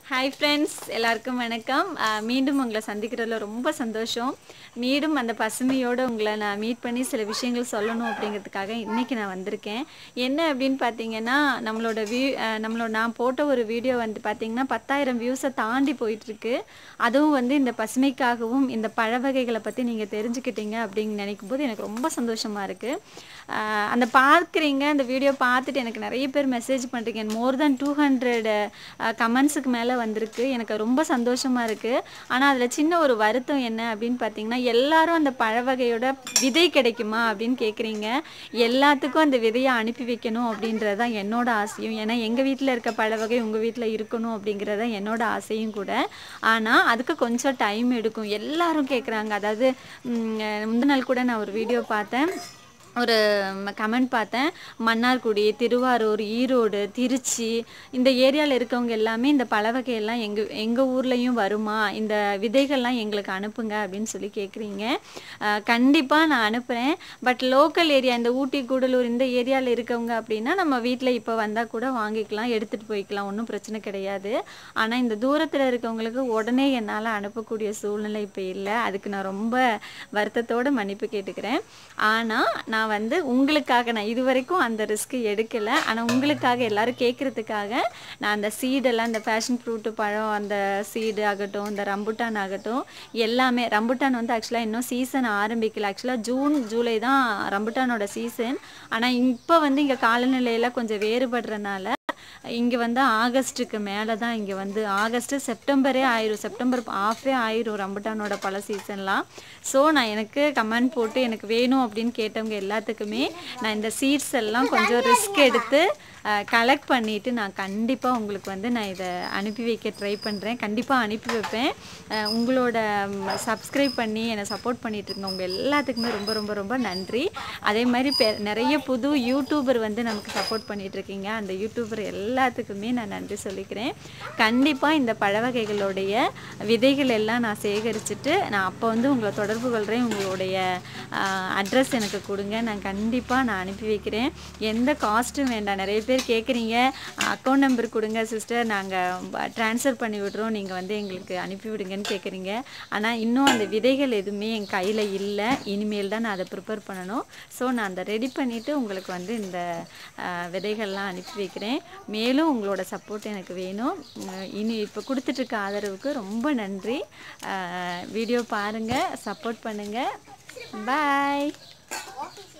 hi friends எல்லாருக்கும் வணக்கம் அஹ், மீண்டும் உங்களை சந்திக்கிறதுல ரொம்ப சந்தோஷம் மீண்டும் அந்த பசுமையோடு உங்களை நான் மீட் பண்ணி சில விஷயங்கள் சொல்லணும் அப்படிங்கிறதுக்காக இன்றைக்கி நான் வந்திருக்கேன் என்ன அப்படின்னு பார்த்தீங்கன்னா நம்மளோட வியூ நம்மளோட நான் போட்ட ஒரு வீடியோ வந்து பார்த்தீங்கன்னா பத்தாயிரம் வியூஸை தாண்டி போயிட்டுருக்கு அதுவும் வந்து இந்த பசுமைக்காகவும் இந்த பழ வகைகளை பற்றி நீங்கள் தெரிஞ்சுக்கிட்டீங்க அப்படின்னு நினைக்கும் போது எனக்கு ரொம்ப சந்தோஷமாக இருக்குது அந்த பார்க்குறீங்க அந்த வீடியோ பார்த்துட்டு எனக்கு நிறைய பேர் மெசேஜ் பண்ணுறீங்க மோர் தென் டூ ஹண்ட்ரட் கமெண்ட்ஸுக்கு மேலே வந்திருக்கு எனக்கு ரொம்ப சந்தோஷமாக இருக்குது ஆனால் அதில் சின்ன ஒரு வருத்தம் என்ன அப்படின்னு பார்த்தீங்கன்னா எல்லாரும் அந்த பழ வகையோட விதை கிடைக்குமா அப்படின்னு கேட்குறீங்க எல்லாத்துக்கும் அந்த விதையை அனுப்பி வைக்கணும் அப்படின்றது தான் என்னோட ஆசையும் ஏன்னா எங்கள் வீட்டில் இருக்க பழ வகை உங்கள் வீட்டில் இருக்கணும் அப்படிங்கிறது தான் என்னோட ஆசையும் கூட ஆனால் அதுக்கு கொஞ்சம் டைம் எடுக்கும் எல்லாரும் கேட்குறாங்க அதாவது ம், முந்தின நாள் கூட நான் ஒரு வீடியோ பார்த்தேன் ஒரு கமெண்ட் பார்த்தேன் மன்னார்குடி திருவாரூர் ஈரோடு திருச்சி இந்த ஏரியாவில் இருக்கவங்க எல்லாமே இந்த பழ வகையெல்லாம் எங்கள் எங்கள் ஊர்லேயும் வருமா இந்த விதைகள்லாம் எங்களுக்கு அனுப்புங்க அப்படின்னு சொல்லி கேட்குறீங்க கண்டிப்பாக நான் அனுப்புகிறேன் பட் லோக்கல் ஏரியா இந்த ஊட்டி கூடலூர் இந்த ஏரியாவில் இருக்கவங்க அப்படின்னா நம்ம வீட்டில் இப்போ வந்தால் கூட வாங்கிக்கலாம் எடுத்துகிட்டு போய்க்கலாம் ஒன்றும் பிரச்சனை கிடையாது ஆனால் இந்த தூரத்தில் இருக்கவங்களுக்கு உடனே என்னால் அனுப்பக்கூடிய சூழ்நிலை இப்போ இல்லை அதுக்கு நான் ரொம்ப வருத்தத்தோட மன்னிப்பு கேட்டுக்கிறேன் ஆனால் நான் வந்து உங்களுக்காக நான் இது வரைக்கும் அந்த ரிஸ்க் எடுக்கலை ஆனால் உங்களுக்காக எல்லாரும் கேட்குறதுக்காக நான் அந்த சீடெல்லாம் இந்த ஃபேஷன் ஃப்ரூட்டு பழம் அந்த சீடு ஆகட்டும் இந்த ரம்புட்டான் ஆகட்டும் எல்லாமே ரம்புட்டான் வந்து ஆக்சுவலாக இன்னும் சீசன் ஆரம்பிக்கல ஆக்சுவலாக ஜூன் ஜூலை தான் ரம்புட்டானோட சீசன் ஆனால் இப்போ வந்து இங்கே காலநிலையெல்லாம் கொஞ்சம் வேறுபடுறனால இங்கே வந்து ஆகஸ்ட்டுக்கு மேலே தான் இங்கே வந்து ஆகஸ்ட்டு செப்டம்பரே ஆயிரும் செப்டம்பர் ஆஃபே ஆயிரும் ரம்புட்டானோட பல சீசன்லாம் ஸோ நான் எனக்கு கமெண்ட் போட்டு எனக்கு வேணும் அப்படின்னு கேட்டவங்க எல்லாத்துக்குமே நான் இந்த சீட்ஸ் எல்லாம் கொஞ்சம் ரிஸ்க் எடுத்து கலெக்ட் பண்ணிவிட்டு நான் கண்டிப்பாக உங்களுக்கு வந்து நான் இதை அனுப்பி வைக்க ட்ரை பண்ணுறேன் கண்டிப்பாக அனுப்பி வைப்பேன் அஹ் உங்களோட சப்ஸ்கிரைப் பண்ணி என்னை சப்போர்ட் பண்ணிகிட்ருங்க உங்கள் எல்லாத்துக்குமே ரொம்ப ரொம்ப ரொம்ப நன்றி அதே மாதிரி பெ நிறைய புது யூடியூபர் வந்து நமக்கு சப்போர்ட் பண்ணிகிட்ருக்கீங்க அந்த யூடியூபர் எல்லாத்துக்குமே நான் நன்றி சொல்லிக்கிறேன் கண்டிப்பாக இந்த பழ வகைகளுடைய விதைகள் எல்லாம் நான் சேகரிச்சுட்டு நான் அப்போ வந்து உங்களை தொடர்பு கொள்கிறேன் உங்களுடைய அட்ரஸ் எனக்கு கொடுங்க நான் கண்டிப்பாக நான் அனுப்பி வைக்கிறேன் எந்த காஸ்ட்டும் வேண்டாம் நிறைய பேர் கேட்குறீங்க அக்கௌண்ட் நம்பர் கொடுங்க சிஸ்டர் நாங்கள் ட்ரான்ஸ்ஃபர் பண்ணி விடுறோம் நீங்கள் வந்து எங்களுக்கு அனுப்பி விடுங்கன்னு கேட்குறீங்க ஆனால் இன்னும் அந்த விதைகள் எதுவுமே என் கையில் இல்லை இனிமேல் தான் நான் அதை ப்ரிப்பேர் பண்ணணும் ஸோ நான் அதை ரெடி பண்ணிவிட்டு உங்களுக்கு வந்து இந்த அஹ், விதைகள்லாம் அனுப்பி வைக்கிறேன் மேலும் உங்களோட சப்போர்ட் எனக்கு வேணும் உம், இனி இப்போ கொடுத்துட்ருக்க ஆதரவுக்கு ரொம்ப நன்றி வீடியோ பாருங்கள் சப்போர்ட் பண்ணுங்கள் பாய்